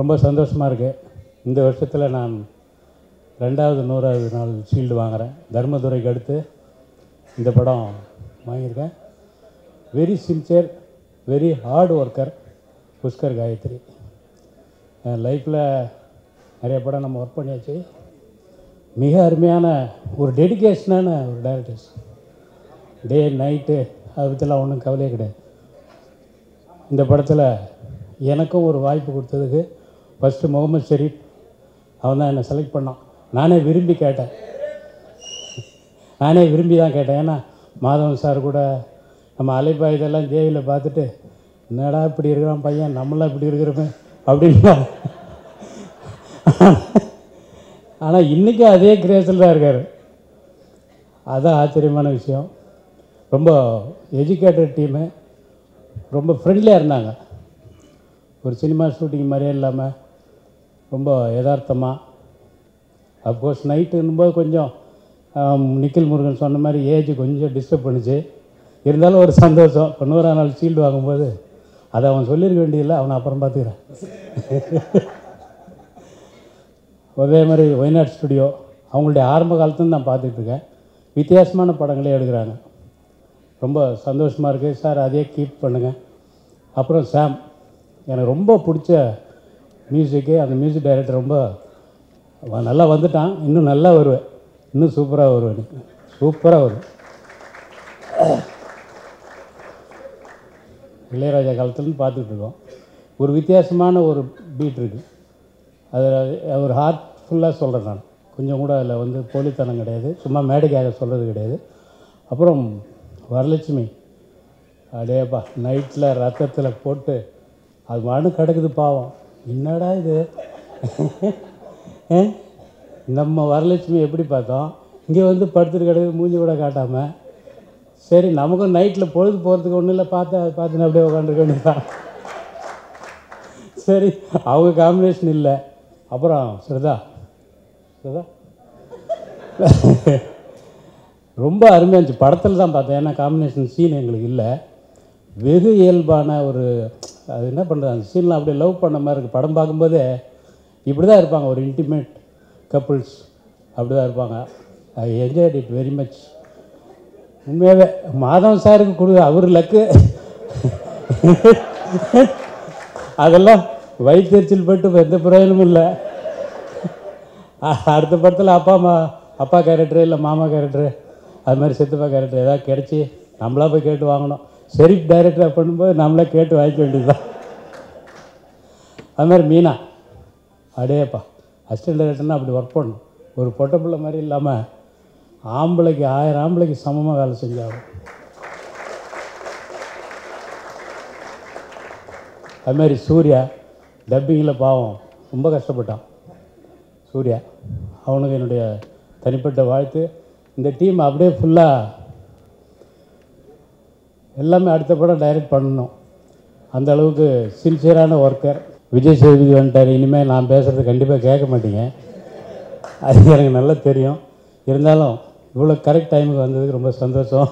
ரொம்ப சந்தோஷமாக இருக்குது இந்த வருஷத்தில் நான் ரெண்டாவது நூறாவது நாள் ஷீல்டு வாங்குகிறேன் தர்மதுரைக்கு அடுத்து இந்த படம் வாங்கியிருக்கேன் very sincere very hard worker Pushkar Gayathri என் லைஃப்பில் நிறைய படம் நம்ம ஒர்க் பண்ணியாச்சு மிக அருமையான ஒரு டெடிகேஷனான ஒரு டேரக்டர்ஸ் டே நைட்டு அதை பற்றிலாம் ஒன்றும் கவலையே கிடையாது இந்த படத்தில் எனக்கும் ஒரு வாய்ப்பு கொடுத்ததுக்கு ஃபஸ்ட்டு முகமது ஷெரீப் அவன் தான் என்னை செலக்ட் பண்ணான் நானே விரும்பி கேட்டேன் நானே விரும்பி தான் கேட்டேன் ஏன்னா மாதவன் சார் கூட நம்ம அலைப்பா இதெல்லாம் ஜேவியில் பார்த்துட்டு என்னடா இப்படி இருக்கிறான் பையன் நம்மளாம் இப்படி இருக்கிறோமே அப்படின்னு ஆனால் இன்றைக்கும் அதே கிரேஸில் தான் இருக்கார் அதான் ஆச்சரியமான விஷயம் ரொம்ப எஜுகேட்டட் டீமு ரொம்ப ஃப்ரெண்ட்லியாக இருந்தாங்க ஒரு சினிமா ஷூட்டிங் மாதிரியே இல்லாமல் ரொம்ப யதார்த்தமாக அஃப்கோர்ஸ் நைட்டுன்னும்போது கொஞ்சம் ஆம், நிக்கில் முருகன் சொன்ன மாதிரி ஏஜ் கொஞ்சம் டிஸ்டர்ப் பண்ணுச்சு இருந்தாலும் ஒரு சந்தோஷம் இப்போ நூறாம் நாள் ஷீல்டு வாங்கும்போது அதை அவன் சொல்லியிருக்க வேண்டியதில்லை அவனை அப்புறம் பார்த்துக்கிறேன் அதே மாதிரி ஒய்நாட் ஸ்டுடியோ அவங்களுடைய ஆரம்ப காலத்துலேருந்து நான் பார்த்துட்டு இருக்கேன் வித்தியாசமான படங்களே எடுக்கிறாங்க ரொம்ப சந்தோஷமாக இருக்குது சார் அதே கீப் பண்ணுங்கள் அப்புறம் சாம் எனக்கு ரொம்ப பிடிச்ச மியூசிக்கு அந்த மியூசிக் டைரக்டர் ரொம்ப அவன் நல்லா வந்துட்டான் இன்னும் நல்லா வருவேன் இன்னும் சூப்பராக வருவேன் நீ சூப்பராக வருவேன் இளையராஜா காலத்துலேருந்து பார்த்துட்டு இருக்கோம் ஒரு வித்தியாசமான ஒரு பீட் இருக்குது அதில் ஒரு ஹார்ட்ஃபுல்லாக சொல்கிறேன் நான் கொஞ்சம் கூட அதில் வந்து போலித்தனம் கிடையாது சும்மா மேடைக்காக சொல்கிறது கிடையாது அப்புறம் வரலட்சுமி அடேப்பா நைட்டில் ரத்தத்தில் போட்டு அது மனு கிடக்குது பாவம் என்னடா இது ஏ? நம்ம வரலட்சுமி எப்படி பார்த்தோம் இங்கே வந்து படுத்துட்டு கிடக்குது மூஞ்சி கூட காட்டாமல் சரி நமக்கும் நைட்டில் பொழுது போகிறதுக்கு ஒன்றும் இல்லை பார்த்து அதை பார்த்துன்னு அப்படியே உட்காந்துருக்க வேண்டியதான் சரி அவங்க காம்பினேஷன் இல்லை அப்புறம் ஸ்ரதா ஸ்ரதா ரொம்ப அருமையாக இருந்துச்சு படத்தில் தான் பார்த்தேன் ஏன்னா காம்பினேஷன் சீன் எங்களுக்கு இல்லை வெகு இயல்பான ஒரு அது என்ன பண்ணுறது அந்த சீன்லாம் அப்படியே லவ் பண்ண மாதிரி இருக்குது படம் பார்க்கும்போதே இப்படி தான் இருப்பாங்க ஒரு இன்டிமேட் கப்புள்ஸ் அப்படி தான் இருப்பாங்க I enjoyed it very much உண்மையாகவே மாதவன் சாருக்கு கொடு அவர் லக்கு அதெல்லாம் வயிற்றுச்சல் பட்டு எந்த பிரயோஜனமும் இல்லை அ- அடுத்த படத்தில் அப்பா அம்மா அப்பா கேரக்டரு இல்லை மாமா கேரக்டரு அது மாதிரி சித்தப்பா கேரக்டர் ஏதாவது கிடச்சி நம்மளா போய் கேட்டு வாங்கணும் ஷெரீப் டைரக்டர் பண்ணும்போது நம்மளே கேட்டு வாங்கிக்க வேண்டியதுதான் அது மாதிரி மீனா அடேப்பா அசிஸ்டன்ட் டைரக்டர்னா அப்படி ஒர்க் பண்ணணும் ஒரு பொட்டை பிள்ளை மாதிரி இல்லாமல் ஆம்பளைக்கு ஆயிரம் ஆம்பளைக்கு சமமாக வேலை செஞ்சாகும் அது மாதிரி சூர்யா டப்பிங்கில் பாவம் ரொம்ப கஷ்டப்பட்டான் சூர்யா அவனுக்கு என்னுடைய தனிப்பட்ட வாழ்த்து இந்த டீம் அப்படியே ஃபுல்லாக எல்லாமே அடுத்த படம் டைரக்ட் பண்ணணும் அந்த அளவுக்கு சின்சியரான ஒர்க்கர் விஜய் சேதுபதி வந்துட்டார் இனிமேல் நான் பேசுகிறது கண்டிப்பாக கேட்க மாட்டீங்க அது எனக்கு நல்லா தெரியும் இருந்தாலும் இவ்வளோ கரெக்ட் டைமுக்கு வந்ததுக்கு ரொம்ப சந்தோஷம்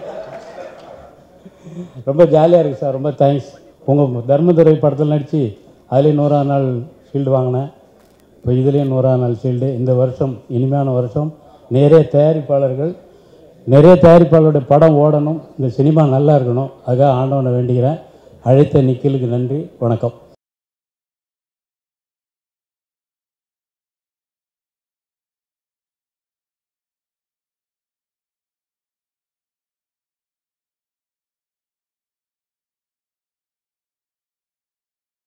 ரொம்ப ஜாலியாக இருக்குது சார் ரொம்ப தேங்க்ஸ் உங்கள் தர்மதுரை படத்தில் நடித்து அதுலேயும் நூறாம் நாள் ஷீல்டு வாங்கினேன் இப்போ இதுலேயும் நூறாம் நாள் ஷீல்டு இந்த வருஷம் இனிமையான வருஷம் நிறைய தயாரிப்பாளர்கள் நிறைய தயாரிப்பாளருடைய படம் ஓடணும் இந்த சினிமா நல்லா இருக்கணும் அதுக்காக ஆண்டவனை வேண்டிக்கிறேன் அழைத்த நிக்கிலுக்கு நன்றி வணக்கம்